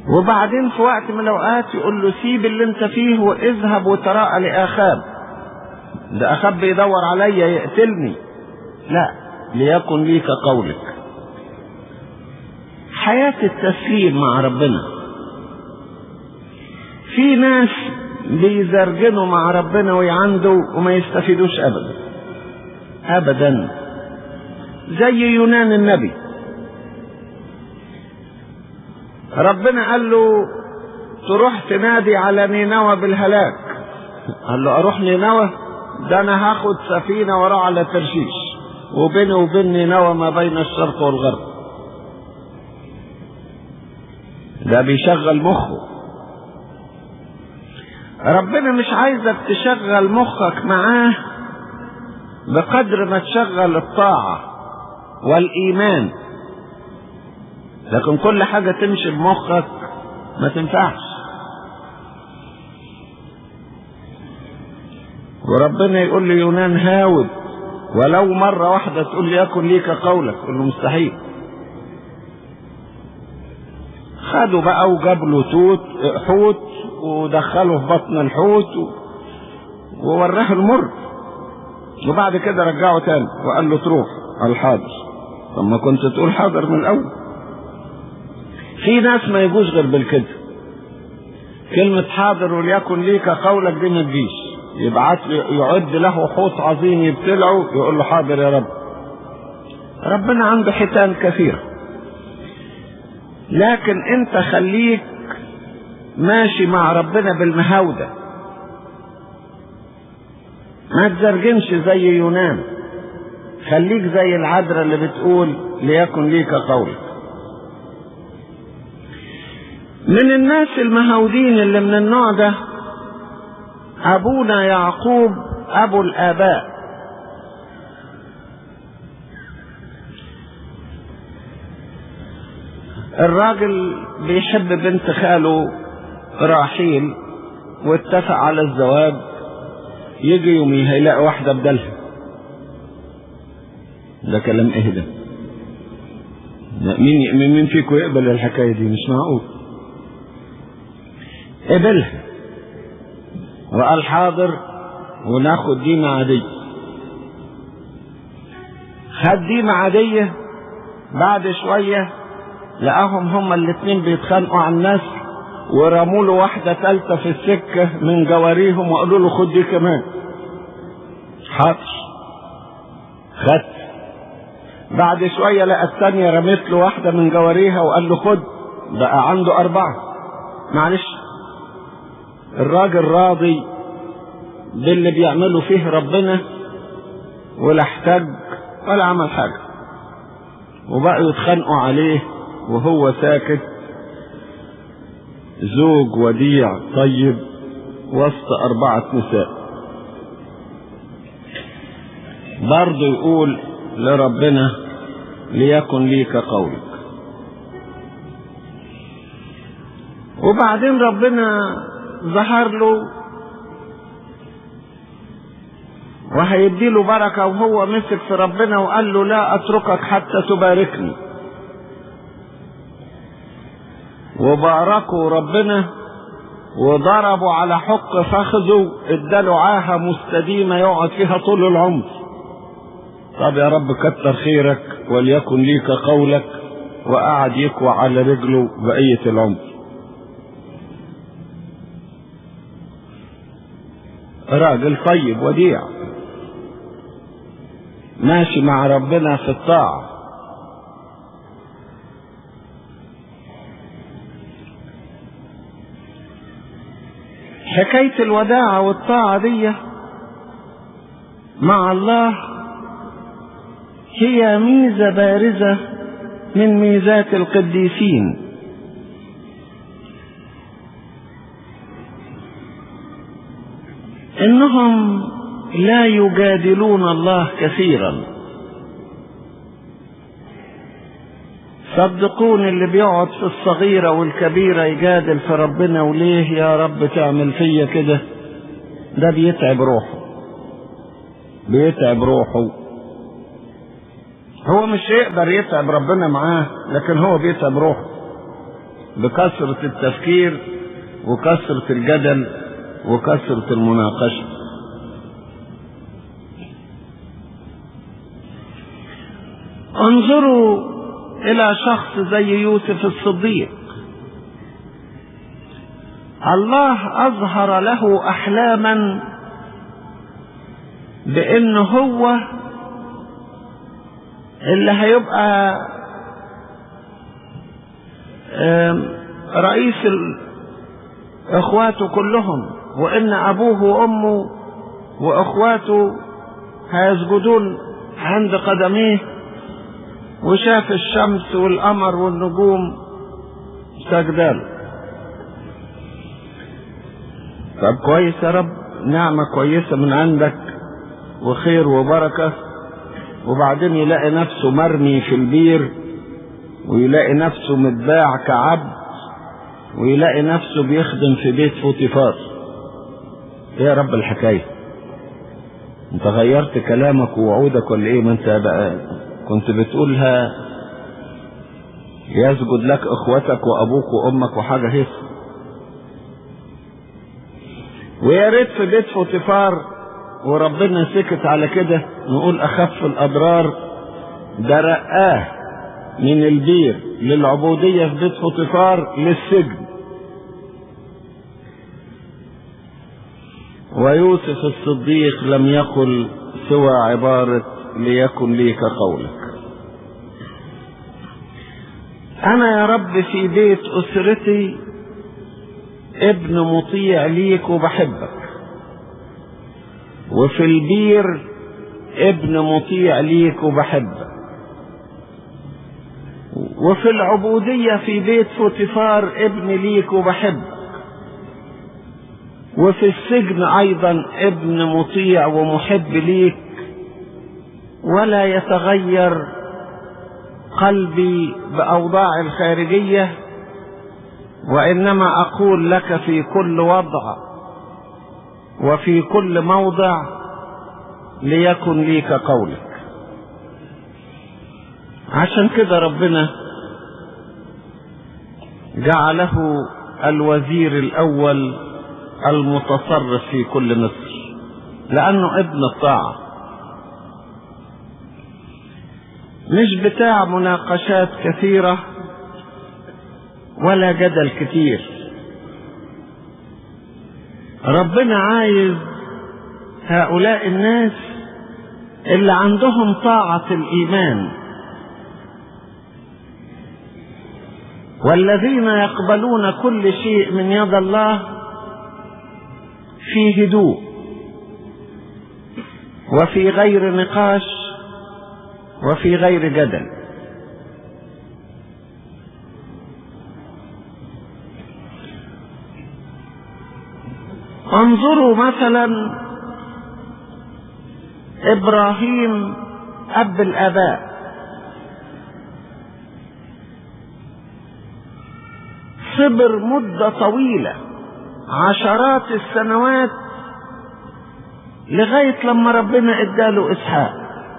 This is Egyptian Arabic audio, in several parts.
وبعدين في وقت من الاوقات يقول له سيب اللي انت فيه واذهب وتراءى لاخاب ده اخاب بيدور عليا يقتلني لا ليكن لي كقولك حياة التسليم مع ربنا في ناس بيزرجنوا مع ربنا ويعندوا وما يستفيدوش ابدا ابدا زي يونان النبي ربنا قال له تروح تنادي على نينوى بالهلاك قال له اروح نينوى ده انا هاخد سفينة وراء على ترشيش وبيني وبين نينوى ما بين الشرق والغرب ده بيشغل مخه ربنا مش عايزك تشغل مخك معاه بقدر ما تشغل الطاعة والإيمان لكن كل حاجة تمشي بمخك ما تنفعش وربنا يقول لي يونان هاود ولو مرة واحدة تقول لي يكن ليك قولك تقول له مستحيل خدوا بقى وجاب له توت حوت ودخله في بطن الحوت ووراه المر وبعد كده رجعه تاني وقال له تروح قال حاضر طب ما كنت تقول حاضر من الاول في ناس ما يجوش غير بالكده كلمة حاضر وليكن ليك قولك دي ما تجيش يبعت يعد له حوت عظيم يبتلعه يقول له حاضر يا رب ربنا عنده حيتان كثيرة لكن انت خليك ماشي مع ربنا بالمهاودة ما تزرجنش زي يونان خليك زي العذراء اللي بتقول ليكن ليك قولك من الناس المهودين اللي من النوع ده ابونا يعقوب ابو الاباء الراجل بيحب بنت خاله راحيل واتفق على الزواج يجي يوميها يلاقي واحدة بدلها ده كلام ايه ده مين مين فيكم يقبل الحكاية دي مش معقول قبلها وقال حاضر وناخد ديمة عادية خد ديمة عادية بعد شوية لقاهم هما الاتنين بيتخانقوا على الناس ورموا له واحدة تالتة في السكة من جواريهم وقالوا له خد دي كمان حاضر خد بعد شوية لقى التانية رمت له واحدة من جواريها وقال له خد بقى عنده أربعة معلش الراجل راضي باللي بيعمله فيه ربنا ولا احتاج ولا عمل حاجة وبقوا يتخانقوا عليه وهو ساكت زوج وديع طيب وسط أربعة نساء برضه يقول لربنا ليكن لي كقولك وبعدين ربنا ظهر له وهيدي له بركة وهو مسك في ربنا وقال له لا أتركك حتى تباركني وباركوا ربنا وضربوا على حق فخذه اداله عاهة مستديمة يقعد فيها طول العمر طب يا رب كتر خيرك وليكن ليك قولك وقعد يكوى على رجله بقية العمر راجل طيب وديع ماشي مع ربنا في الطاعة حكاية الوداعة والطاعة دي مع الله هي ميزة بارزة من ميزات القديسين انهم لا يجادلون الله كثيرا صدقوني اللي بيقعد في الصغيرة والكبيرة يجادل في ربنا وليه يا رب تعمل فيا كده ده بيتعب روحه بيتعب روحه هو مش يقدر يتعب ربنا معاه لكن هو بيتعب روحه بكثرة التفكير وكثرة الجدل وكثرة المناقشة انظروا الى شخص زي يوسف الصديق الله اظهر له احلاما بان هو اللي هيبقى رئيس اخواته كلهم وان ابوه وامه واخواته هيسجدون عند قدميه وشاف الشمس والقمر والنجوم سجداله طب كويس يا رب نعمة كويسة من عندك وخير وبركة وبعدين يلاقي نفسه مرمي في البير ويلاقي نفسه متباع كعبد ويلاقي نفسه بيخدم في بيت فوتيفار ايه يا رب الحكاية انت غيرت كلامك ووعودك ولا ايه ما انت بقى كنت بتقولها يسجد لك اخوتك وابوك وامك وحاجة هيك ويا ريت في بيت فوتيفار وربنا سكت على كده نقول اخف الاضرار ده رقاه من البير للعبودية في بيت فوتيفار للسجن ويوسف الصديق لم يقل سوى عبارة ليكن لي كقولك أنا يا رب في بيت أسرتي ابن مطيع ليك وبحبك وفي البير ابن مطيع ليك وبحبك وفي العبودية في بيت فوتيفار ابن ليك وبحبك وفي السجن أيضا ابن مطيع ومحب ليك ولا يتغير قلبي بأوضاع الخارجية وإنما أقول لك في كل وضع وفي كل موضع ليكن لي كقولك عشان كده ربنا جعله الوزير الأول المتصرف في كل مصر لأنه ابن الطاعة مش بتاع مناقشات كثيرة ولا جدل كتير ربنا عايز هؤلاء الناس اللي عندهم طاعة الإيمان والذين يقبلون كل شيء من يد الله في هدوء وفي غير نقاش وفي غير جدل انظروا مثلا ابراهيم اب الاباء صبر مده طويله عشرات السنوات لغايه لما ربنا اداله اسحاق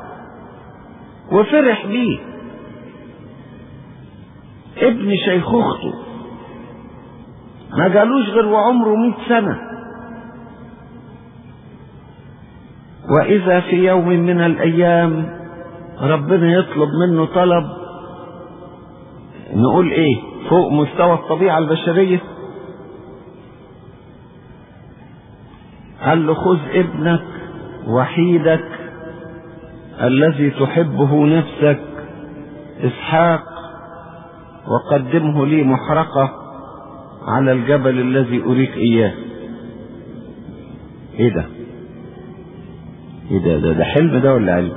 وفرح بيه ابن شيخوخته ما جالوش غير وعمره مئة سنة وإذا في يوم من الأيام ربنا يطلب منه طلب نقول إيه فوق مستوى الطبيعة البشرية قال له خذ ابنك وحيدك الذي تحبه نفسك اسحاق وقدمه لي محرقه على الجبل الذي اريك اياه ايه ده ايه ده ده, ده حلم ده ولا علم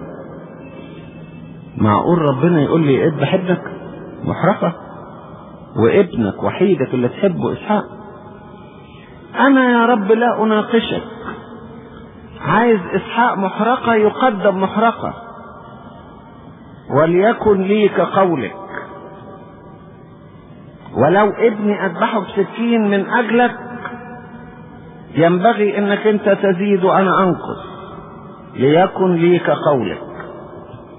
معقول ربنا يقول لي ايه بحبك محرقه وابنك وحيدك اللي تحبه اسحاق انا يا رب لا اناقشك عايز اسحاق محرقه يقدم محرقه وليكن لي كقولك ولو ابني اذبحه بسكين من اجلك ينبغي انك انت تزيد وانا انقص ليكن لي كقولك